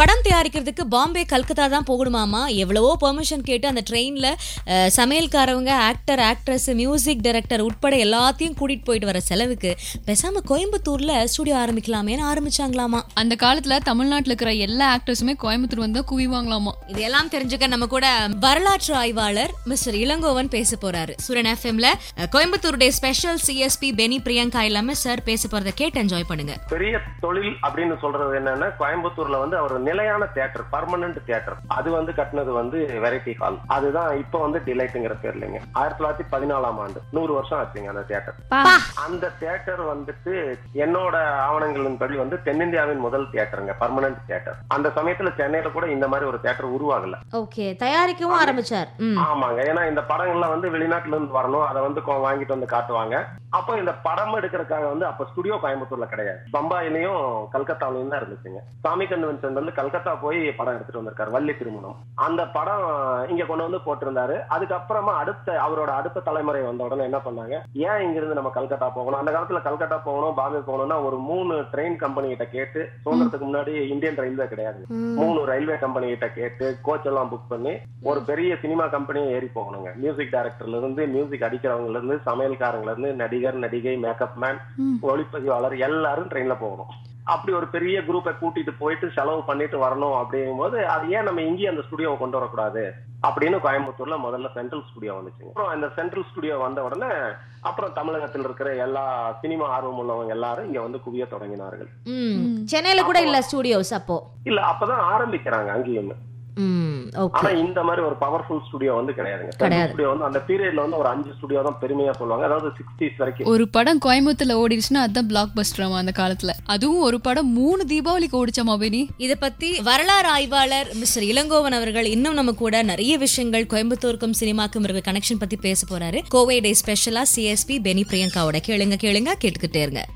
படம் தயாரிக்கிறதுக்கு பாம்பே கல்கத்தா தான் போகணுமாமா எவ்வளவோ பெர்மிஷன் கேட்டு அந்த ட்ரெயின்ல சமையல்காரவங்க ஆக்டர் ஆக்ட்ரஸ் மியூசிக் டைரக்டர் உட்பட எல்லாத்தையும் கூட்டிட்டு போயிட்டு வர செலவுக்கு பேசாம கோயம்புத்தூர்ல ஸ்டுடியோ ஆரம்பிக்கலாமேன்னு ஆரம்பிச்சாங்களாமா அந்த காலத்துல தமிழ்நாட்டுல இருக்கிற எல்லா ஆக்டர்ஸுமே கோயம்புத்தூர் வந்தா குவிவாங்களாமா இதெல்லாம் தெரிஞ்சுக்க நம்ம கூட வரலாற்று ஆய்வாளர் மிஸ்டர் இளங்கோவன் பேச போறாரு சுரன் எஃப்எம்ல கோயம்புத்தூருடைய ஸ்பெஷல் சிஎஸ்பி பெனி பிரியங்கா இல்லாம சார் பேச போறதை கேட்டு என்ஜாய் பண்ணுங்க பெரிய தொழில் அப்படின்னு சொல்றது என்னன்னா கோயம்புத்தூர்ல வந்து அவர் நிலையான தியேட்டர் பர்மனன்ட் தியேட்டர் அது வந்து கட்டினது வந்து வெரைட்டி ஹால் அதுதான் இப்போ வந்து டிலைட்டுங்கிற பேர்லங்க ஆயிரத்தி தொள்ளாயிரத்தி பதினாலாம் ஆண்டு நூறு வருஷம் ஆச்சுங்க அந்த தியேட்டர் அந்த தியேட்டர் வந்துட்டு என்னோட ஆவணங்களின் படி வந்து தென்னிந்தியாவின் முதல் தியேட்டருங்க பர்மனன்ட் தியேட்டர் அந்த சமயத்துல சென்னையில கூட இந்த மாதிரி ஒரு தியேட்டர் உருவாகல ஓகே தயாரிக்கவும் ஆரம்பிச்சார் ஆமாங்க ஏன்னா இந்த படங்கள்லாம் வந்து வெளிநாட்டுல இருந்து வரணும் அதை வந்து கொ- வாங்கிட்டு வந்து காட்டுவாங்க அப்போ இந்த படம் எடுக்கிறதுக்காக வந்து அப்ப ஸ்டுடியோ கோயம்புத்தூர்ல கிடையாது பம்பாயிலையும் கல்கத்தாவிலையும் தான் இருந்துச்சுங்க சாமி கன்வென்ஷன் வந்து கல்கத்தா போய் படம் எடுத்துட்டு வந்திருக்காரு வள்ளி திருமணம் அந்த படம் இங்க கொண்டு வந்து போட்டிருந்தாரு அதுக்கப்புறமா அடுத்த அவரோட அடுத்த தலைமுறை வந்த உடனே என்ன பண்ணாங்க ஏன் இங்க இருந்து நம்ம கல்கத்தா போகணும் அந்த காலத்துல கல்கத்தா போகணும் பாம்பே போகணும்னா ஒரு மூணு ட்ரெயின் கம்பெனி கிட்ட கேட்டு சுதந்திரத்துக்கு முன்னாடி இந்தியன் ரயில்வே கிடையாது மூணு ரயில்வே கம்பெனி கிட்ட கேட்டு கோச் எல்லாம் புக் பண்ணி ஒரு பெரிய சினிமா கம்பெனியை ஏறி போகணுங்க மியூசிக் டைரக்டர்ல இருந்து மியூசிக் அடிக்கிறவங்கல இருந்து சமையல்காரங்கல இருந்து நடிகர் நடிகை மேக்கப் மேன் ஒளிப்பதிவாளர் எல்லாரும் ட்ரெயின்ல போகணும் அப்படி ஒரு பெரிய குரூப்பை கூட்டிட்டு போயிட்டு செலவு பண்ணிட்டு வரணும் அப்படிங்கும்போது அது ஏன் நம்ம இங்கேயே அந்த ஸ்டுடியோவை கொண்டு வரக்கூடாது அப்படின்னு கோயம்புத்தூர்ல முதல்ல சென்ட்ரல் ஸ்டுடியோ வந்துச்சுங்க அப்புறம் அந்த சென்ட்ரல் ஸ்டுடியோ வந்த உடனே அப்புறம் தமிழகத்தில் இருக்கிற எல்லா சினிமா ஆர்வம் உள்ளவங்க எல்லாரும் இங்க வந்து குவிய தொடங்கினார்கள் சென்னையில கூட இல்ல ஸ்டுடியோஸ் அப்போ இல்ல அப்பதான் ஆரம்பிக்கிறாங்க அங்கேயுமே ஓகே ஆனா இந்த மாதிரி ஒரு பவர்ஃபுல் ஸ்டுடியோ வந்து கிடையாதுங்க கிடையாது. ஸ்டுடியோ வந்து அந்த பீரியட்ல வந்து ஒரு அஞ்சு ஸ்டுடியோ தான் பெருமையா சொல்லுவாங்க அதாவது சிக்ஸ்டீஸ் வரைக்கும் ஒரு படம் கோயம்புத்தூர்ல ஓடிடுச்சுன்னா அதுதான் பிளாக் பஸ்டராமா அந்த காலத்துல அதுவும் ஒரு படம் மூணு தீபாவளிக்கு ஓடிச்சாமா பெனி இத பத்தி வரலாறு ஆய்வாளர் மிஸ்டர் இளங்கோவன் அவர்கள் இன்னும் நம்ம கூட நிறைய விஷயங்கள் கோயம்புத்தூருக்கும் சினிமாக்கும் இருக்கிற கனெக்ஷன் பத்தி பேச போறாரு கோவை டே ஸ்பெஷலா சிஎஸ்பி பெனி பிரியங்காவோட கேளுங்க கேளுங்க கேட்டுக்கிட்டே இருங்க